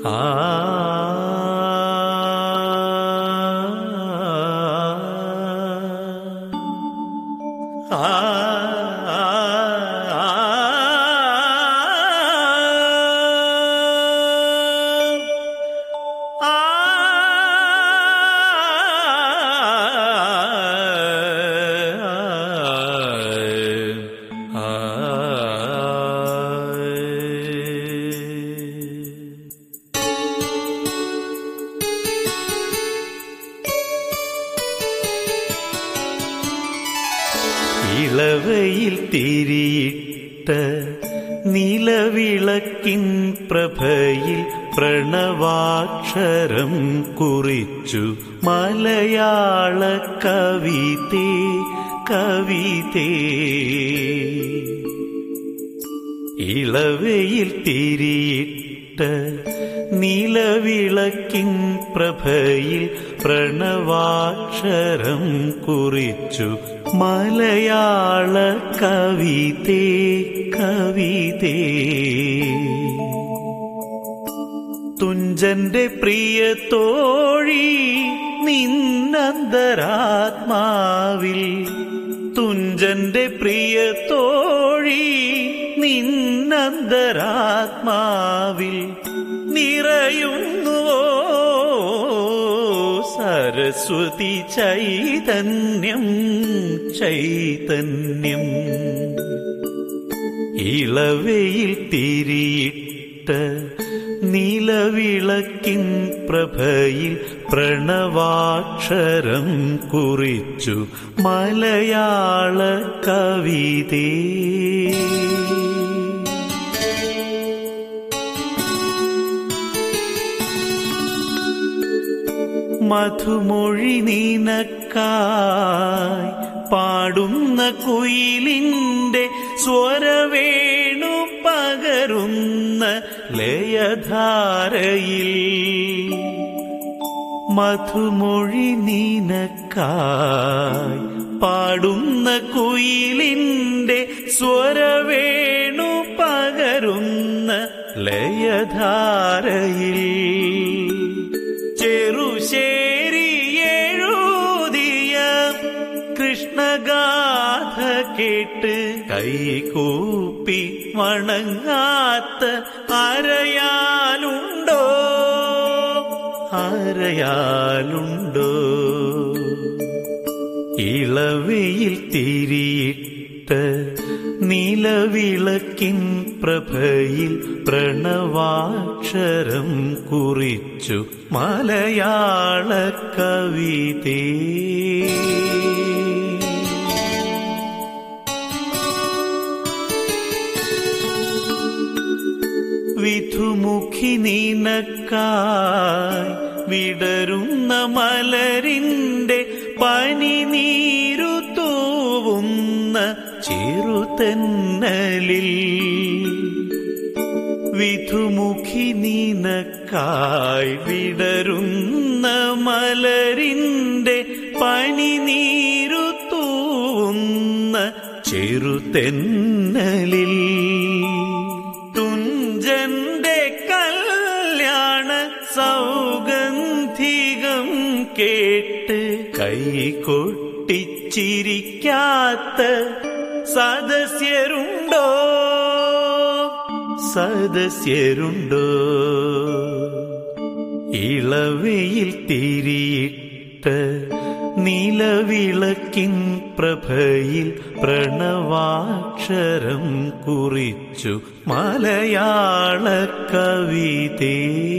ഇളവയിൽ തിരിയിട്ട നിലവിളക്കിൻ പ്രഭയിൽ പ്രണവാക്ഷരം കുറിച്ചു മലയാള കവിതേ കവിതേ ഇളവയിൽ തിരിയിട്ട നിലവിളക്കിൻ പ്രഭയിൽ പ്രണവാക്ഷരം കുറിച്ചു മലയാള കവിതേ കവിതേ തുഞ്ചന്റെ പ്രിയ തോഴി നിന്നന്തരാത്മാവിൽ തുഞ്ചന്റെ പ്രിയ തോഴി നിന്നന്തരാത്മാവിൽ നിറയുന്നുവോ സരസ്വതി ചൈതന്യം ചൈതന്യം ഇളവയിൽ തിരിയിട്ട നിലവിളക്കിൻ പ്രഭയിൽ പ്രണവാക്ഷരം കുറിച്ചു മലയാള കവിതേ മധുമൊഴി നീനക്കായി പാടുന്ന കുയിലിന്റെ സ്വരവേണു പകരുന്ന ലയധാരയിൽ മധുമൊഴി നീനക്കായി പാടുന്ന കുയിലിന്റെ സ്വരവേണു പകരുന്ന ലയധാരയിൽ ചെറുശേരി എഴുതിയ കൃഷ്ണഗാഥ കേട്ട് കൈകൂപ്പി വണങ്ങാത്ത അരയാലുണ്ടോ അരയാലുണ്ടോ ഇളവയിൽ തിരിയിട്ട നിലവിളക്കിൻ പ്രഭയിൽ പ്രണവാക്ഷരം കുറിച്ചു മലയാള കവിതേ വിധുമുഖി നീനക്കായി വിടരുന്ന മലരിന്റെ പനി നീരു തൂവുന്ന ചെറുതെന്നലിൽ വിധുമുഖി നീനക്കായി വിടരുന്ന മലരിന്റെ പനി നീരു തൂവുന്ന ചെറുതെന്നലിൽ തുഞ്ചന്റെ കല്യാണ സൗഗന്ധികം കേട്ട് കൈകൊട്ടിച്ചിരിക്കാത്ത സദസ്യരുണ്ടോ സദസ്യരുണ്ടോ ഇളവയിൽ തിരിയിട്ട നിലവിളക്കിൻ പ്രഭയിൽ പ്രണവാക്ഷരം കുറിച്ചു മലയാള കവിതേ